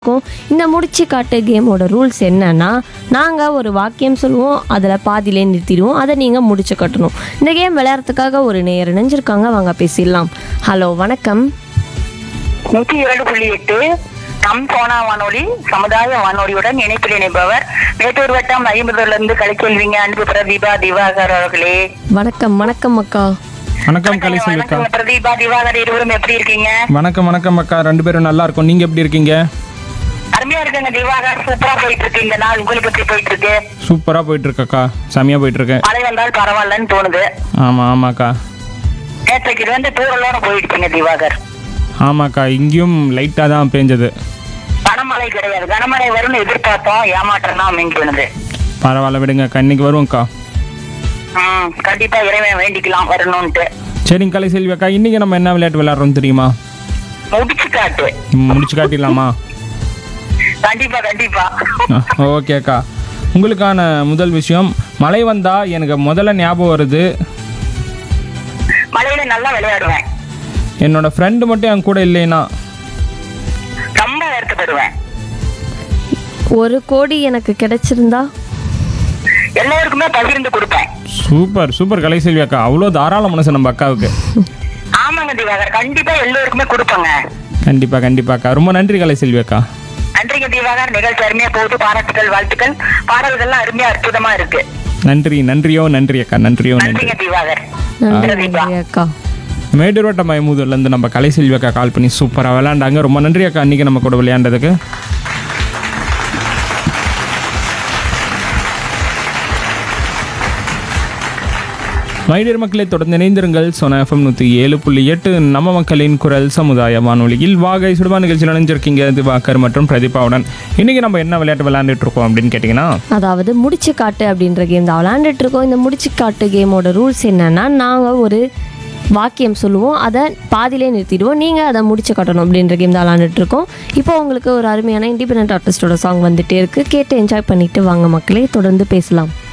இருக்கும் இந்த முடிச்சு காட்டு கேமோட ரூல்ஸ் என்னன்னா நாங்கள் ஒரு வாக்கியம் சொல்லுவோம் அதில் பாதியிலே நிறுத்திடுவோம் அதை நீங்கள் முடிச்சு கட்டணும் இந்த கேம் விளையாடுறதுக்காக ஒரு நேர் இணைஞ்சிருக்காங்க வாங்க பேசிடலாம் ஹலோ வணக்கம் நூற்றி இரண்டு புள்ளி எட்டு நம் சோனா வானொலி சமுதாய வானொலியுடன் இணைப்பில் இணைப்பவர் மேட்டூர் வட்டம் ஐம்பதுல இருந்து கலைச்செல்விங்க அன்பு பிரதீபா திவாகர் அவர்களே வணக்கம் வணக்கம் அக்கா வணக்கம் கலைசெல்வி அக்கா வணக்கம் பிரதீபா திவாகர் இருவரும் எப்படி இருக்கீங்க வணக்கம் வணக்கம் அக்கா ரெண்டு பேரும் நல்லா இருக்கோம் நீங்க எப்படி இருக்கீங்க அருமையா இருக்குங்க திவாகர் சூப்பரா போயிட்டு இருக்கு இந்த நாள் உங்களுக்கு எப்படி போயிட்டு இருக்கு சூப்பரா போயிட்டு இருக்கு அக்கா செமையா போயிட்டு இருக்கு மழை வந்தால் பரவாயில்லன்னு தோணுது ஆமா ஆமாக்கா நேற்றைக்கு இது வந்து தூரலோட போயிடுச்சுங்க திவாகர் ஆமாக்கா இங்கேயும் லைட்டா தான் பேஞ்சது கனமழை கிடையாது கனமழை வரும்னு எதிர்பார்த்தோம் ஏமாற்றம் தான் அமைஞ்சுனது பரவாயில்ல விடுங்க அக்கா இன்னைக்கு வருவோம்க்கா ம் கண்டிப்பா இறைவன் வேண்டிக்கலாம் வரணும்ட்டு சரிங்க கலைசெல்வி அக்கா இன்னைக்கு நம்ம என்ன விளையாட்டு விளையாடுறோம் தெரியுமா முடிச்சு காட்டு ம், முடிச்சு காட்டிடலாமா கண்டிப்பா கண்டிப்பா ஓகே அக்கா உங்களுக்கான முதல் விஷயம் மழை வந்தா எனக்கு முதல்ல ஞாபகம் வருது மழையில நல்லா விளையாடுவேன் என்னோட ஃப்ரெண்டு மட்டும் என் கூட இல்லைன்னா ரொம்ப வருத்தப்படுவேன் ஒரு கோடி எனக்கு கிடைச்சிருந்தா எல்லாருக்குமே பகிர்ந்து கொடுப்பேன் சூப்பர் சூப்பர் கலைசெல்வி அக்கா அவ்வளோ தாராள மனசு நம்ம அக்காவுக்கு ஆமாங்க திவாகர் கண்டிப்பா எல்லோருக்குமே கொடுப்பேங்க கண்டிப்பா கண்டிப்பா அக்கா ரொம்ப நன்றி கலைசெல்வி அக்கா நன்றிங்க திவாகர் நிகழ்ச்சி அருமையா போகுது பாராட்டுகள் வாழ்த்துக்கள் பாடல்கள்லாம் அருமையா அற்புதமா இருக்கு நன்றி நன்றியோ நன்றி அக்கா நன்றியோ நன்றி நன்றிங்க திவாகர் நன்றி பிரதீபா நன்றி அக்கா மேடூரோட்ட மயமூதூர்லேருந்து நம்ம கலைசெல்வி அக்கா கால் பண்ணி சூப்பராக விளையாண்டாங்க ரொம்ப நன்றி அக்கா அன்றைக்கி நம்ம கூட விளையாண்டதுக்கு மைடியர் மக்களை தொடர்ந்து இணைந்திருங்கள் சொன எஃப்எம் நூற்றி ஏழு புள்ளி எட்டு நம்ம மக்களின் குரல் சமுதாய வானொலியில் வாகை சுடுவா நிகழ்ச்சியில் இணைஞ்சிருக்கீங்க திவாகர் மற்றும் பிரதீபாவுடன் இன்றைக்கி நம்ம என்ன விளையாட்டு விளையாண்டுட்டு இருக்கோம் அப்படின்னு கேட்டிங்கன்னா அதாவது முடிச்சு காட்டு அப்படின்ற கேம் தான் விளையாண்டுட்டு இருக்கோம் இந்த முடிச்சு காட்டு கேமோட ரூல்ஸ் என்னன்னா நாங்கள் ஒரு வாக்கியம் சொல்லுவோம் அதை பாதியிலே நிறுத்திடுவோம் நீங்கள் அதை முடிச்சு காட்டணும் அப்படின்ற கேம் தான் விளையாண்டுட்டு இருக்கோம் இப்போ உங்களுக்கு ஒரு அருமையான இண்டிபெண்ட் ஆர்டிஸ்டோட சாங் வந்துட்டே இருக்கு கேட்டு என்ஜாய் பண்ணிட்டு வாங்க மக்களே தொடர்ந்து பேசலாம்